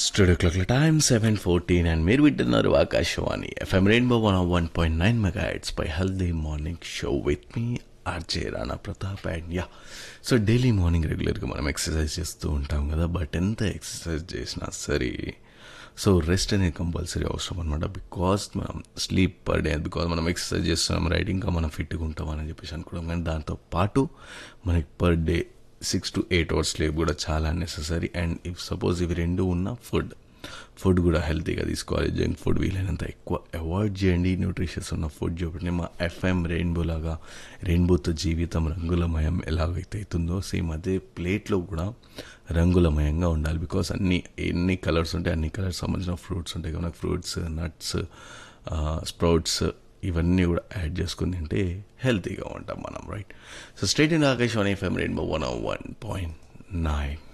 studio క్లాక్ల time seven fourteen and మీరు వింటున్నారు Akashvani FM rainbow one one point nine megahertz పై healthy morning show with me RJ Rana Pratap and yeah so daily morning రెగ్యులర్గా మనం exercise చేస్తూ ఉంటాం కదా బట్ ఎంత ఎక్సర్సైజ్ చేసినా సరే సో రెస్ట్ అనేది కంపల్సరీ అవసరం అనమాట బికాస్ మనం స్లీప్ పర్ డే బికాస్ మనం ఎక్సర్సైజ్ చేస్తున్నాం రైట్ ఇంకా మనం ఫిట్గా ఉంటాం అని చెప్పేసి అనుకోవడం కానీ దాంతో పాటు మనకి per day six to eight hours sleep కూడా చాలా నెససరీ అండ్ ఇఫ్ సపోజ్ ఇవి రెండు ఉన్న ఫుడ్ ఫుడ్ కూడా హెల్తీగా తీసుకోవాలి జంక్ ఫుడ్ వీలైనంత ఎక్కువ అవాయిడ్ చేయండి న్యూట్రిషన్స్ ఉన్న ఫుడ్ చూడండి మా ఎఫ్ఎం రెయిన్బో లాగా రెయిన్బోతో జీవితం రంగులమయం ఎలాగైతే అవుతుందో సేమ్ అదే ప్లేట్లో కూడా రంగులమయంగా ఉండాలి బికాస్ అన్ని ఎన్ని కలర్స్ ఉంటాయి అన్ని కలర్స్ సంబంధించిన ఫ్రూట్స్ ఉంటాయి మనకు ఫ్రూట్స్ నట్స్ స్ప్రౌట్స్ ఇవన్నీ కూడా యాడ్ చేసుకుని తింటే హెల్తీగా ఉంటాం మనం రైట్ సో స్టేట్ ఇన్ Akashvani FM rainbow one one point nine